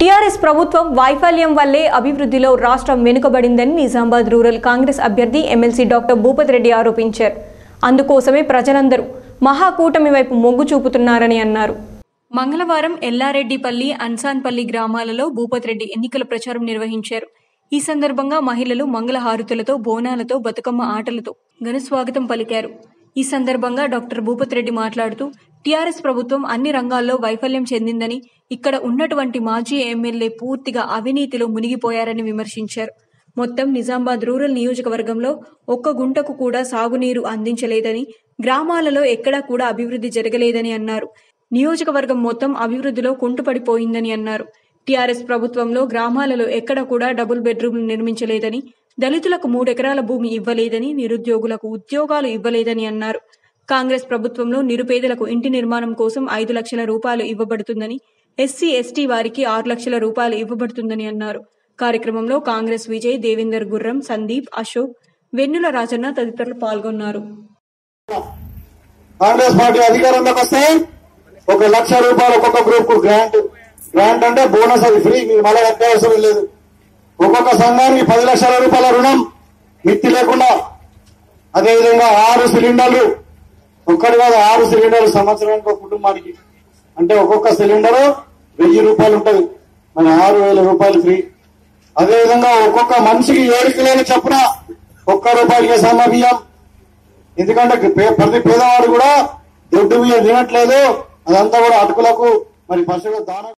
TRS ప్రభుత్వం వైఫల్యం వల్లే అభివృద్ధిలో రాష్ట్రం వెనుకబడిందని నిజామాబాద్ రూరల్ కాంగ్రెస్ అభ్యర్థి ఎమ్మెల్సీ డాక్టర్ భూపతి రెడ్డి ఆరోపించారు అందుకోసమే ప్రజలందరూ మహాకూటమి వైపు మొగ్గు చూపుతున్నారని అన్నారు మంగళవారం ఎల్లారెడ్డిపల్లి అన్సాన్పల్లి గ్రామాలలో భూపతి రెడ్డి ఎన్నికల ప్రచారం నిర్వహించారు ఈ సందర్భంగా మహిళలు మంగళహారతులతో బోనాలతో బతుకమ్మ ఆటలతో ఘనస్వాగతం పలికారు ఈ సందర్భంగా డాక్టర్ భూపతి రెడ్డి మాట్లాడుతూ టీఆర్ఎస్ ప్రభుత్వం అన్ని రంగాల్లో వైఫల్యం చెందిందని ఇక్కడ ఉన్నటువంటి మాజీ ఎమ్మెల్యే పూర్తిగా అవినీతిలో మునిగిపోయారని విమర్శించారు మొత్తం నిజామాబాద్ రూరల్ నియోజకవర్గంలో ఒక్క గుంటకు కూడా సాగునీరు అందించలేదని గ్రామాలలో ఎక్కడా కూడా అభివృద్ధి జరగలేదని అన్నారు నియోజకవర్గం మొత్తం అభివృద్ధిలో కుంటుపడిపోయిందని అన్నారు టీఆర్ఎస్ ప్రభుత్వంలో గ్రామాలలో ఎక్కడ కూడా డబుల్ బెడ్రూమ్లు నిర్మించలేదని దళితులకు మూడెకరాల భూమి ఇవ్వలేదని నిరుద్యోగులకు ఉద్యోగాలు ఇవ్వలేదని అన్నారు కాంగ్రెస్ ప్రభుత్వంలో నిరుపేదలకు ఇంటి నిర్మాణం కోసం ఐదు లక్షల రూపాయలు ఇవ్వబడుతుందని ఎస్సీ ఎస్టీ వారికి ఆరు లక్షల రూపాయలు ఇవ్వబడుతుందని అన్నారు కార్యక్రమంలో కాంగ్రెస్ విజయ్ దేవేందర్ గుర్రం సందీప్ అశోక్ వెన్నుల రాజన్న తదితరులు పాల్గొన్నారు కాంగ్రెస్ పార్టీ అధికారంలోకి వస్తే ఒక లక్ష రూపాయలు ఒక్కొక్క గ్రూప్ కు గ్రాంట్ గ్రాంట్ అంటే బోనస్ అది ఫ్రీ మీకు మళ్ళీ కట్టే అవసరం లేదు ఒక్కొక్క సంఘానికి పది లక్షల రూపాయల రుణం మిత్తి లేకుండా అదేవిధంగా ఆరు సిలిండర్లు ఒక్కటి కాదు ఆరు సిలిండర్లు సంవత్సరానికి ఒక కుటుంబానికి అంటే ఒక్కొక్క సిలిండర్ వెయ్యి రూపాయలు ఉంటది మన ఆరు వేల రూపాయలు ఫ్రీ అదేవిధంగా ఒక్కొక్క మనిషికి ఏడు కిలోలు చొప్పున ఒక్క రూపాయలకి సన్న బియ్యం ఎందుకంటే పే- ప్రతి పేదవాడు కూడా దొడ్డు బియ్యం తినట్లేదు అదంతా కూడా అటుకులకు మరి పశువుల దాన